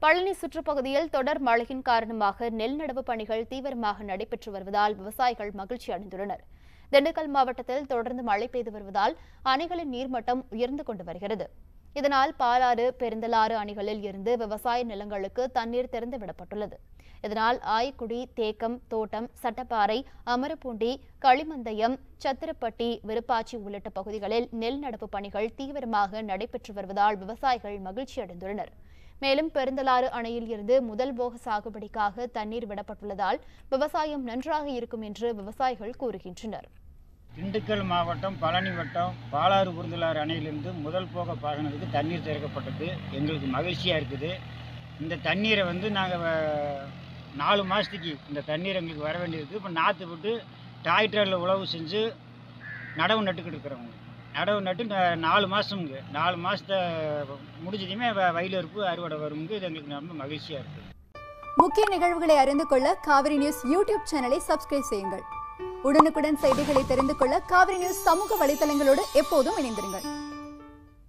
பழனி சுற்றுப்பகுதியில் தொடர் மழையின் காரணமாக நெல் நடவு பணிகள் தீவிரமாக நடைபெற்று வருவதால் விவசாயிகள் மகிழ்ச்சி அடைந்துள்ளனர் திண்டுக்கல் மாவட்டத்தில் தொடர்ந்து மழை பெய்து வருவதால் அணைகளின் நீர்மட்டம் உயர்ந்து கொண்டு வருகிறது இதனால் பாலாறு பெருந்தலாறு அணைகளில் இருந்து விவசாய நிலங்களுக்கு தண்ணீர் திறந்துவிடப்பட்டுள்ளது இதனால் ஆயக்குடி தேக்கம் தோட்டம் சட்டப்பாறை அமரப்பூண்டி களிமந்தயம் சத்திரப்பட்டி விருப்பாச்சி உள்ளிட்ட பகுதிகளில் நெல் நடப்பு பணிகள் தீவிரமாக நடைபெற்று வருவதால் விவசாயிகள் மகிழ்ச்சி அடைந்துள்ளனர் மேலும் பெருந்தலாறு அணையில் இருந்து முதல் போக சாகுபடிக்காக தண்ணீர் விடப்பட்டுள்ளதால் விவசாயம் நன்றாக இருக்கும் என்று விவசாயிகள் கூறுகின்றனர் திண்டுக்கல் மாவட்டம் பழனி வட்டம் பாலாறு புரிந்தலாறு அணையிலிருந்து முதல் போக பாசனத்துக்கு தண்ணீர் திறக்கப்பட்டது எங்களுக்கு மகிழ்ச்சியாக இருக்குது இந்த தண்ணீரை வந்து நாங்கள் நாலு மாதத்துக்கு இந்த தண்ணீர் எங்களுக்கு வர வேண்டியிருக்கு இப்போ நாற்று விட்டு டிராக்டரில் உழவு செஞ்சு நடவு நட்டுக்கிட்டு இருக்கிறோங்க நடவு நட்டு நா- நாலு மாதமுங்க நாலு மாதத்தை முடிஞ்சதுமே வ- வயல் இருப்பு அறுவடை வருங்க இது எங்களுக்கு ரொம்ப மகிழ்ச்சியாக இருக்குது முக்கிய நிகழ்வுகளை அறிந்து கொள்ள காவிரி நியூஸ் யூடியூப் சேனலை சப்ஸ்கிரைப் செய்யுங்கள் உடனுக்குடன் செய்திகளை தெரிந்து கொள்ள காவிரி நியூஸ் சமூக வலைதளங்களோடு எப்போதும் இணைந்திருங்கள்